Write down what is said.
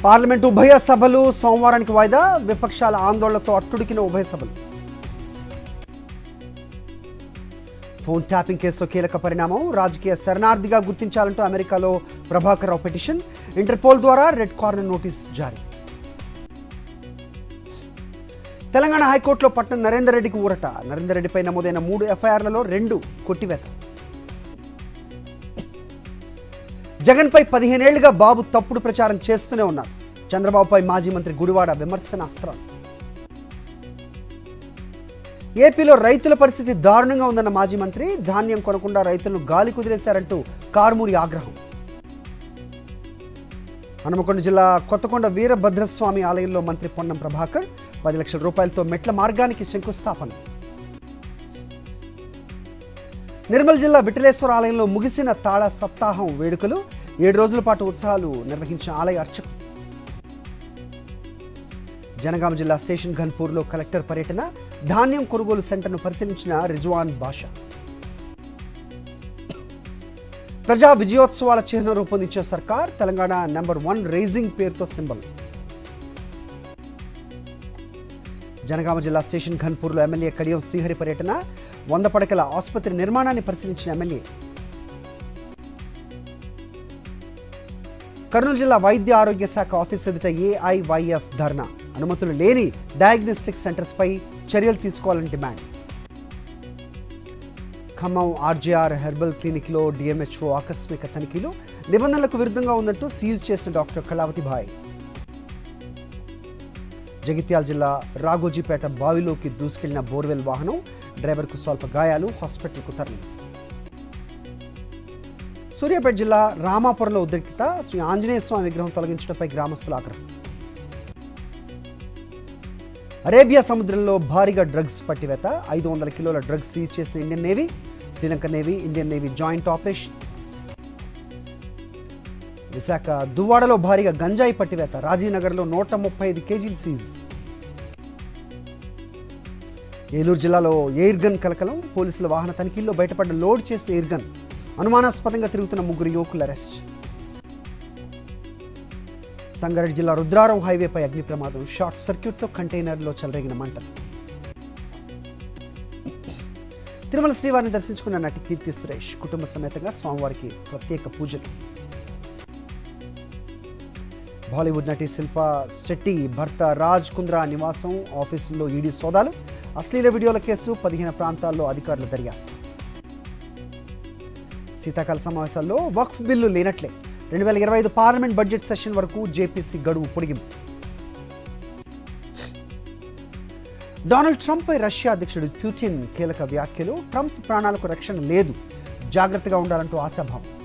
parliament ఉభయ సభలు సోమవారానికి వాయిదా విపక్షాల ఆందోళనతో అట్టుడికిన ఉభయ సభలు ఫోన్ ట్యాపింగ్ కేసులో కీలక పరిణామం రాజకీయ శరణార్థిగా గుర్తించాలంటూ అమెరికాలో ప్రభాకర్ రావు పిటిషన్ ఇంటర్పోల్ ద్వారా రెడ్ కార్నర్ నోటీస్ జారీ తెలంగాణ హైకోర్టులో పట్నం నరేందర్ రెడ్డికి ఊరట నరేందర్ రెడ్డిపై నమోదైన మూడు ఎఫ్ఐఆర్లలో రెండు కొట్టివేత జగన్పై పదిహేనేళ్లుగా బాబు తప్పుడు ప్రచారం చేస్తూనే ఉన్నారు చంద్రబాబుపై మాజీ మంత్రి గుడివాడ విమర్శనాస్త్రాలు ఏపీలో రైతుల పరిస్థితి దారుణంగా ఉందన్న మాజీ మంత్రి ధాన్యం కొనకుండా రైతులను గాలి కుదిరేశారంటూ కారుమూరి ఆగ్రహం హనుమకొండ జిల్లా కొత్తకొండ వీరభద్రస్వామి ఆలయంలో మంత్రి పొన్నం ప్రభాకర్ పది లక్షల రూపాయలతో మెట్ల మార్గానికి శంకుస్థాపన నిర్మల్ జిల్లా విఠలేశ్వర ఆలయంలో ముగిసిన తాళ సప్తాహం వేడుకలు ఏడు రోజుల పాటు ఉత్సవాలు నిర్వహించిన ఆలయ అర్చకులు జనగామ జిల్లా స్టేషన్ ఘన్పూర్లో కలెక్టర్ పర్యటన ధాన్యం కొనుగోలు సెంటర్ను పరిశీలించిన రిజ్వాన్ బాషా ప్రజా విజయోత్సవాల చిహ్నం రూపొందించిన సర్కార్ తెలంగాణ నెంబర్ వన్ రేజింగ్ పేరుతో సింబల్ జనగామ జిల్లా స్టేషన్ ఘన్పూర్లో ఎమ్మెల్యే కడియం శ్రీహరి పర్యటన వంద పడకల ఆసుపత్రి నిర్మాణాన్ని పరిశీలించిన ఎమ్మెల్యే కర్నూలు జిల్లా వైద్య ఆరోగ్య శాఖ ఆఫీస్ ఎదుట ఏఐవైఎఫ్ ధర్నా అనుమతులు లేని డయాగ్నోస్టిక్ సెంటర్స్పై చర్యలు తీసుకోవాలని డిమాండ్ ఖమ్మం ఆర్జీఆర్ హెర్బల్ క్లినిక్లో డిఎంహెచ్ఓ ఆకస్మిక తనిఖీలు నిబంధనలకు విరుద్ధంగా ఉందంటూ సీజ్ చేసిన డాక్టర్ కళావతి భాయ్ జగిత్యాల జిల్లా రాఘోజీపేట బావిలోకి దూసుకెళ్లిన బోర్వెల్ వాహనం డ్రైవర్కు స్వల్ప గాయాలు హాస్పిటల్కు తరలి సూర్యాపేట జిల్లా రామాపురంలో ఉద్రిక్తత శ్రీ ఆంజనేయ స్వామి విగ్రహం తొలగించడంపై గ్రామస్తుల ఆగ్రహం అరేబియా సముద్రంలో భారీగా డ్రగ్స్ పట్టివేత ఐదు వందల కిలోల డ్రగ్స్ సీజ్ చేసిన Indian navy Sri Lanka navy Indian navy joint operation Visakha దువ్వాడలో భారీగా గంజాయి పట్టివేత రాజీనగర్లో నూట ముప్పై ఐదు కేజీలు సీజ్ ఏలూరు జిల్లాలో ఎయిర్ గన్ కలకలం పోలీసుల వాహన తనిఖీల్లో బయటపడ్డ లోడ్ చేసిన ఎయిర్ గన్ అనుమానాస్పదంగా తిరుగుతున్న ముగ్గురు యువకుల అరెస్ట్ సంగారెడ్డి జిల్లా రుద్రారం హైవేపై అగ్ని ప్రమాదం షార్ట్ సర్క్యూట్తో కంటైనర్లో చెలరేగిన మంటలు తిరుమల శ్రీవారిని దర్శించుకున్న నటి కీర్తి సురేష్ కుటుంబ సమేతంగా స్వామివారికి ప్రత్యేక పూజలు బాలీవుడ్ నటి శిల్పా శెట్టి భర్త రాజ్ కుంద్రా నివాసం ఆఫీసుల్లో ఈడీ సోదాలు అశ్లీల వీడియోల కేసు పదిహేను ప్రాంతాల్లో అధికారుల దర్యాప్తు శీతాకాల సమావేశాల్లో వక్ఫ్ బిల్లు లేనట్లే రెండు వేల ఇరవై ఐదు పార్లమెంట్ బడ్జెట్ సెషన్ వరకు జేపీసీ గడువు పొడిగింపు డొనాల్డ్ ట్రంప్పై రష్యా అధ్యక్షుడు ప్యూటిన్ కీలక వ్యాఖ్యలు ట్రంప్ ప్రాణాలకు రక్షణ లేదు జాగ్రత్తగా ఉండాలంటూ ఆశాభావం